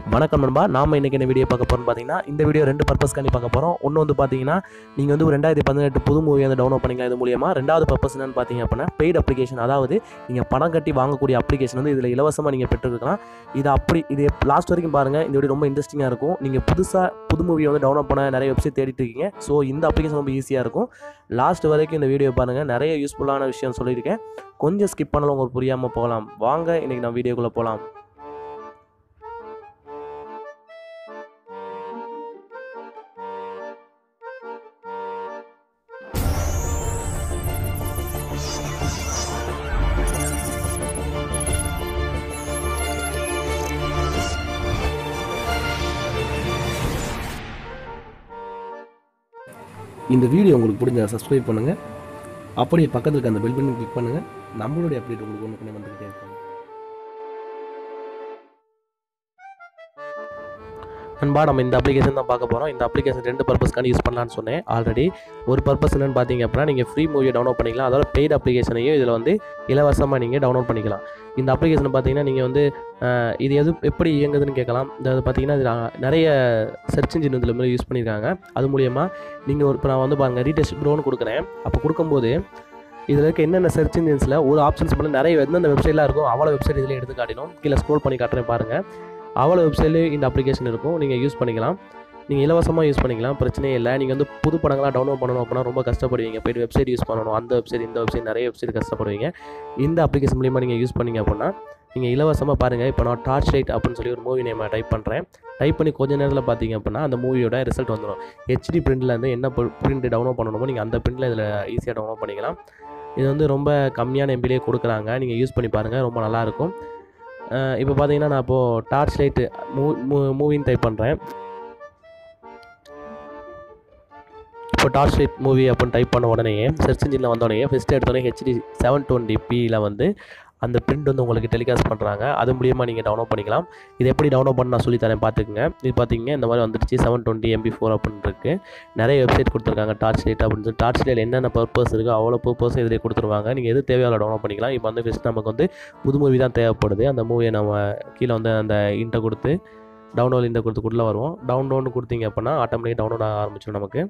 வணக்கம் நண்பா நாம இன்னைக்கு என்ன வீடியோ பார்க்க போறோம்னு பார்த்தீங்கன்னா இந்த வீடியோ ரெண்டு பர்பஸ்க்காண்டி பார்க்க போகிறோம் ஒன்று வந்து பார்த்தீங்கன்னா நீங்கள் வந்து ஒரு ரெண்டாயிரத்தி பதினெட்டு புது மூவி வந்து டவுன்லோட் பண்ணிக்கலாம் இது மூலியமாக ரெண்டாவது பர்பஸ் என்னன்னு பார்த்தீங்க அப்படின்னா பெய்ட் அப்ளிகேஷன் அதாவது நீங்கள் பணம் கட்டி வாங்கக்கூடிய அப்ளிகேஷன் வந்து இதில் இலவசமாக நீங்கள் பெற்றுக்கலாம் இது அப்படி இது லாஸ்ட் வரைக்கும் பாருங்கள் இந்த வீடியோ ரொம்ப இன்ட்ரெஸ்டிங்காக இருக்கும் நீங்கள் புதுசாக புது மூவியை வந்து டவுன்லோட் பண்ண நிறைய வெப்சைட் தேடிட்டு இருக்கீங்க ஸோ இந்த அப்ளிகேஷன் ரொம்ப ஈஸியாக இருக்கும் லாஸ்ட் வரைக்கும் இந்த வீடியோ பாருங்கள் நிறைய யூஸ்ஃபுல்லான விஷயம் சொல்லியிருக்கேன் கொஞ்சம் ஸ்கிப் பண்ணாலும் உங்களுக்கு புரியாமல் போகலாம் வாங்க இன்றைக்கி நான் வீடியோக்குள்ளே போகலாம் இந்த வீடியோ உங்களுக்கு பிடிச்ச சப்ஸ்கிரைப் பண்ணுங்கள் அப்படியே பக்கத்தில் இருக்க அந்த பெல் பட்டன் கிளிக் பண்ணுங்கள் நம்மளுடைய அப்டேட் உங்களுக்கு ஒன்று பண்ணி வந்துக்கிட்டே இருக்கும் நண்பா நம்ம இந்த அப்ளிகேஷன் தான் பார்க்க போகிறோம் இந்த அப்ளிகேஷன் ரெண்டு பர்பஸ்க்கான யூஸ் பண்ணலாம்னு சொன்னேன் ஆல்ரெடி ஒரு பர்பஸ் என்னன்னு பார்த்தீங்க அப்படின்னா நீங்கள் ஃப்ரீ மூவியை டவுன்லோட் பண்ணிக்கலாம் அதோட பெய்ட் அப்ளிகேஷனையும் இதில் வந்து இலவசமாக நீங்கள் டவுன்லோட் பண்ணிக்கலாம் இந்த அப்ளிகேஷன் பார்த்தீங்கன்னா நீங்கள் வந்து அஹ், இது எது எப்படி இயங்குதுன்னு கேட்கலாம் இந்த பார்த்தீங்கன்னா இது நான் நிறைய சர்ச் இன்ஜின் இதில் மாதிரி யூஸ் பண்ணியிருக்காங்க அது மூலியமாக நீங்கள் ஒரு இப்போ நான் வந்து பாருங்கள் ரீடெஸ்ட் ப்ரோன்னு கொடுக்குறேன் அப்போ கொடுக்கும்போது இதில் இருக்க என்னென்ன சர்ச் இன்ஜின்ஸில் ஒரு ஆப்ஷன்ஸ் பண்ணி நிறைய எந்தெந்த வெப்சைட்லாம் இருக்கும் அவ்வளோ வெப்சைட் இதில் எடுத்து காட்டினோம் கீழே ஸ்க்ரோல் பண்ணி காட்டுறேன் பாருங்கள் அவ்வளோ வெப்சைட்லேயும் இந்த அப்ளிகேஷன் இருக்கும் நீங்கள் யூஸ் பண்ணிக்கலாம் நீங்கள் இலவசமாக யூஸ் பண்ணிக்கலாம் பிரச்சனையே இல்லை நீங்கள் வந்து புது படங்களாக டவுன்லோட் பண்ணணும் அப்படின்னா ரொம்ப கஷ்டப்படுவீங்க போய்ட்டு வெப்சைட் யூஸ் பண்ணணும் அந்த வெப்சைட் இந்த வெப்சைட் நிறைய வெப்சைட் கஷ்டப்படுவீங்க இந்த அப்ளிகேஷன் மூலிமா நீங்கள் யூஸ் பண்ணீங்க அப்படின்னா நீங்கள் இலவசமாக பாருங்கள் இப்போ நான் டார்ச் லைட் அப்படின்னு சொல்லி ஒரு மூவி நேம் டைப் பண்ணுறேன் டைப் பண்ணி கொஞ்ச நேரத்தில் பார்த்தீங்க அப்படின்னா அந்த மூவியோட ரிசல்ட் வந்துடும் ஹெச்டி பிரிண்ட்லேருந்து என்ன பிரிண்ட் டவுன்லோட் பண்ணணுமோ நீங்கள் அந்த பிரிண்டில் இதில் ஈஸியாக டவுன்லோட் பண்ணிக்கலாம் இது வந்து ரொம்ப கம்மியான எம்பிலே கொடுக்குறாங்க நீங்கள் யூஸ் பண்ணி பாருங்கள் ரொம்ப நல்லாயிருக்கும் இப்போ பார்த்தீங்கன்னா நான் இப்போது டார்ச் லைட்டு மூ மூவின்னு டைப் பண்ணுறேன் இப்போ டார்ச் லைட் மூவி அப்படின்னு டைப் பண்ண உடனே சர்ச் இன்ஜினில் வந்த உடனே ஃபஸ்ட்டு எடுத்தோடனே ஹெச்டி செவன் டுவெண்ட்டி பியில் வந்து அந்த பிரிண்ட் வந்து உங்களுக்கு டெலிகாஸ்ட் பண்ணுறாங்க அது மூலியமாக நீங்கள் டவுன்லோட் பண்ணிக்கலாம் இது எப்படி டவுன்லோட் பண்ண நான் சொல்லித்தரேன் பார்த்துக்குங்க இது பார்த்தீங்க இந்த மாதிரி வந்துடுச்சு செவன் டுவெண்ட்டி எம்பி ஃபோர் அப்படின்னு இருக்கு நிறைய வெப்சைட் கொடுத்துருக்காங்க டார்ச் லைட் அப்படின்னு சொல்லி டார்ச் லைட் என்னென்ன பர்பஸ் இருக்கோ அவ்வளோ பர்பஸ் இதிலே கொடுத்துருவாங்க நீங்கள் எது தேவையோ டவுன்லோட் பண்ணிக்கலாம் இப்போ வந்து ஃபஸ்ட் நமக்கு வந்து புது மூவி தான் தேவைப்படுது அந்த மூவியை நம்ம கீழே வந்து அந்த இன்ட்டை கொடுத்து டவுன்லோட் இந்த கொடுத்து உள்ளே வருவோம் டவுன்லோட்னு கொடுத்தீங்க அப்படின்னா ஆட்டோமேட்டிக் டவுன்லோட் ஆக ஆரம்பிச்சிடும் நமக்கு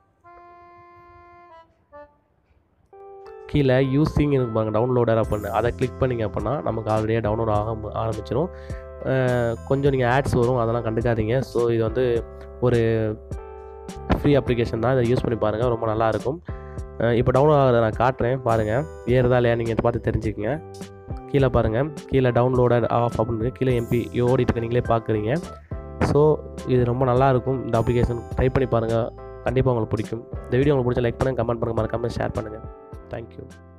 கீழே யூஸிங் இருக்கு பாருங்க டவுன்லோடர் அப்படின்னு அதை கிளிக் பண்ணிங்க அப்படின்னா நமக்கு ஆல்ரெடியாக டவுன்லோட் ஆக மு- ஆரம்பிச்சிடும் அஹ் கொஞ்சம் நீங்கள் ஆட்ஸ் வரும் அதெல்லாம் கண்டுக்காதீங்க ஸோ இது வந்து ஒரு ஃப்ரீ அப்ளிகேஷன் தான் இதை யூஸ் பண்ணி பாருங்கள் ரொம்ப நல்லாயிருக்கும் இப்போ டவுன்லோட் ஆகிறத நான் காட்டுறேன் பாருங்கள் ஏறுதா இல்லையா நீங்கள் பார்த்து தெரிஞ்சுக்கங்க கீழே பாருங்கள் கீழே டவுன்லோடர் ஆஃப் அப்படின்னு கீழே எம்பி ஓடிட்டு இருக்கு நீங்களே பார்க்குறீங்க ஸோ இது ரொம்ப நல்லாயிருக்கும் இந்த அப்ளிகேஷன் ட்ரை பண்ணி பாருங்கள் கண்டிப்பாக உங்களுக்கு பிடிக்கும் இந்த வீடியோ உங்களுக்கு பிடிச்ச லைக் பண்ணுங்கள் கமெண்ட் பண்ணுங்கள் மறக்காமல் ஷேர் பண்ணுங்கள் தேங்க்யூ